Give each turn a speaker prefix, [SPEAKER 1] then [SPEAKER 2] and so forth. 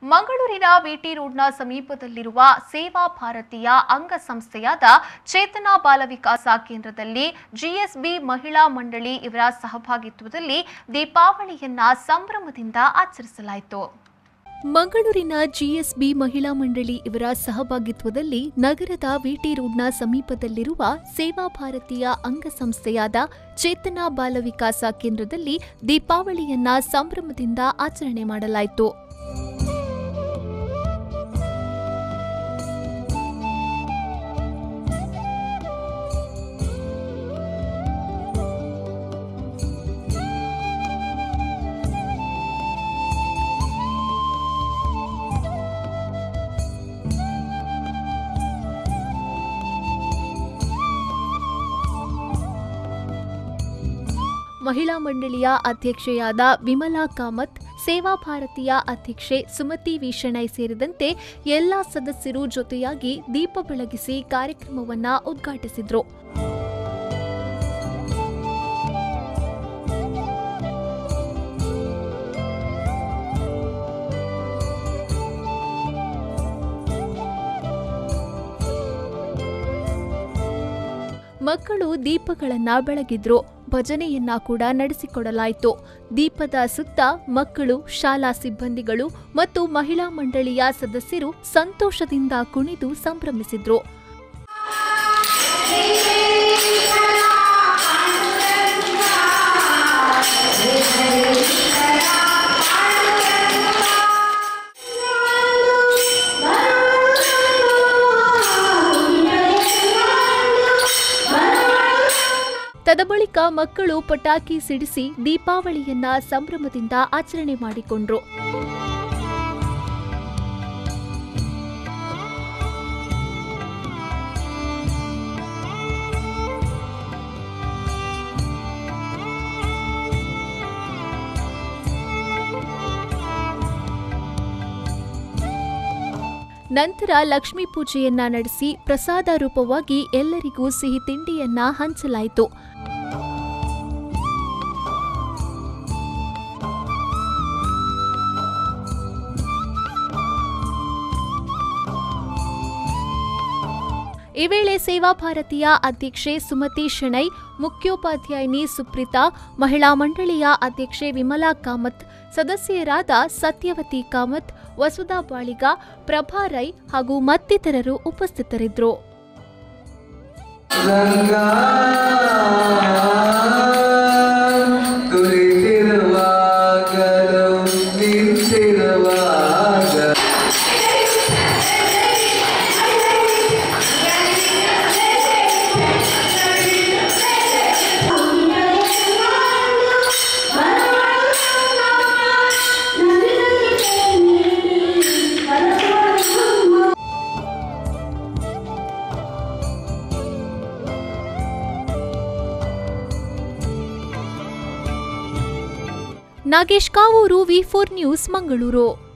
[SPEAKER 1] ಮಂಗಳೂರಿನ ವಿಟಿ ರೋಡ್ನ ಸಮೀಪದಲ್ಲಿರುವ ಸೇವಾ ಭಾರತೀಯ ಅಂಗಸಂಸ್ಥೆಯಾದ ಚೇತನ ಬಾಲ ವಿಕಾಸ ಕೇಂದ್ರದಲ್ಲಿ ಜಿಎಸ್ಬಿ ಮಹಿಳಾ ಮಂಡಳಿ ಇವರ ಸಹಭಾಗಿತ್ವದಲ್ಲಿ ದೀಪಾವಳಿಯನ್ನ ಸಂಭ್ರಮದಿಂದ ಆಚರಿಸಲಾಯಿತು ಮಂಗಳೂರಿನ ಜಿಎಸ್ಬಿ ಮಹಿಳಾ ಮಂಡಳಿ ಇವರ ಸಹಭಾಗಿತ್ವದಲ್ಲಿ ನಗರದ ವಿಟಿ ರೋಡ್ನ ಸಮೀಪದಲ್ಲಿರುವ ಸೇವಾ ಭಾರತೀಯ ಅಂಗಸಂಸ್ಥೆಯಾದ ಚೇತನ ಬಾಲ ವಿಕಾಸ ಕೇಂದ್ರದಲ್ಲಿ ದೀಪಾವಳಿಯನ್ನ ಸಂಭ್ರಮದಿಂದ ಆಚರಣೆ ಮಾಡಲಾಯಿತು ಮಹಿಳಾ ಮಂಡಳಿಯ ಅಧ್ಯಕ್ಷೆಯಾದ ವಿಮಲಾ ಕಾಮತ್ ಸೇವಾ ಭಾರತೀಯ ಅಧ್ಯಕ್ಷೆ ಸುಮತಿ ವೀಷಣೈ ಸೇರಿದಂತೆ ಎಲ್ಲಾ ಸದಸ್ಯರು ಜೊತೆಯಾಗಿ ದೀಪ ಬೆಳಗಿಸಿ ಕಾರ್ಯಕ್ರಮವನ್ನ ಉದ್ಘಾಟಿಸಿದ್ರು ಮಕ್ಕಳು ದೀಪಗಳನ್ನ ಬೆಳಗಿದ್ರು ಭಜನೆಯನ್ನ ಕೂಡ ನಡೆಸಿಕೊಡಲಾಯಿತು ದೀಪದ ಸುತ್ತ ಮಕ್ಕಳು ಶಾಲಾ ಸಿಬ್ಬಂದಿಗಳು ಮತ್ತು ಮಹಿಳಾ ಮಂಡಳಿಯ ಸದಸ್ಯರು ಸಂತೋಷದಿಂದ ಕುಣಿದು ಸಂಭ್ರಮಿಸಿದ್ರು ತದಬಳಿಕ ಮಕ್ಕಳು ಪಟಾಕಿ ಸಿಡಿಸಿ ದೀಪಾವಳಿಯನ್ನ ಸಂಭ್ರಮದಿಂದ ಆಚರಣೆ ಮಾಡಿಕೊಂಡ್ರು ನಂತರ ಲಕ್ಷ್ಮೀ ಪೂಜೆಯನ್ನ ನಡೆಸಿ ಪ್ರಸಾದ ರೂಪವಾಗಿ ಎಲ್ಲರಿಗೂ ಸಿಹಿ ತಿಂಡಿಯನ್ನ ಹಂಚಲಾಯಿತು ಈ ವೇಳೆ ಸೇವಾ ಭಾರತೀಯ ಅಧ್ಯಕ್ಷೆ ಸುಮತಿ ಶೆಣೈ ಮುಖ್ಯೋಪಾಧ್ಯಾಯಿನಿ ಸುಪ್ರೀತಾ ಮಹಿಳಾ ಮಂಡಳಿಯ ಅಧ್ಯಕ್ಷೆ ವಿಮಲಾ ಕಾಮತ್ ಸದಸ್ಯರಾದ ಸತ್ಯವತಿ ಕಾಮತ್ ವಸುಧಾ ಬಾಳಿಗ ಪ್ರಭಾ ರೈ ಹಾಗೂ ಮತ್ತಿತರರು ಉಪಸ್ಥಿತರಿದ್ದರು
[SPEAKER 2] ರಂಗ ಕುಳಿತಿರುವಾಗಲೂ ನಿಂತಿರುವಾಗ
[SPEAKER 1] Nagesh Kavoor V four news Mangaluru